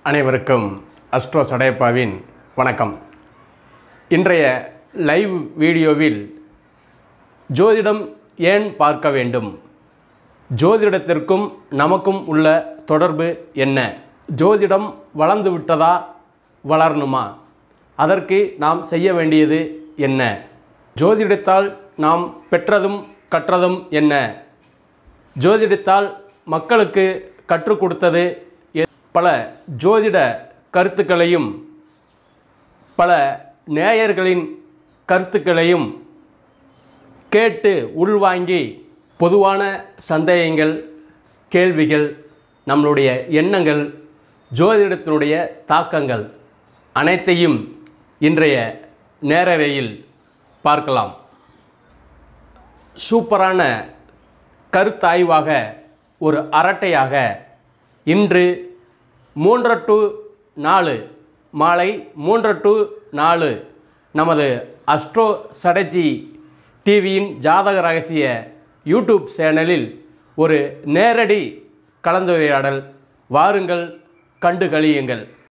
அனைவருக்கும் அஸ்ட்ரோ சடையப்பாவின் வணக்கம் இன்றைய லைவ் வீடியோவில் ஜோதிடம் ஏன் பார்க்க வேண்டும் ஜோதிடத்திற்கும் நமக்கும் உள்ள தொடர்பு என்ன ஜோதிடம் வளர்ந்து விட்டதா வளரணுமா அதற்கு நாம் செய்ய வேண்டியது என்ன ஜோதிடத்தால் நாம் பெற்றதும் கற்றதும் என்ன ஜோதிடத்தால் மக்களுக்கு கற்றுக் கொடுத்தது எ- பல ஜோதிட கருத்துக்களையும் பல நேயர்களின் கருத்துக்களையும் கேட்டு உள்வாங்கி பொதுவான சந்தேகங்கள் கேள்விகள் நம்மளுடைய எண்ணங்கள் ஜோதிடத்தினுடைய தாக்கங்கள் அனைத்தையும் இன்றைய நேரறையில் பார்க்கலாம் சூப்பரான கருத்தாய்வாக ஒரு அரட்டையாக இன்று மூன்று டு நாலு மாலை மூன்று டு நாலு நமது அஸ்ட்ரோ சடஜி டிவியின் ஜாதக ரகசிய யூடியூப் சேனலில் ஒரு நேரடி கலந்துரையாடல் வாருங்கள் கண்டு கழியுங்கள்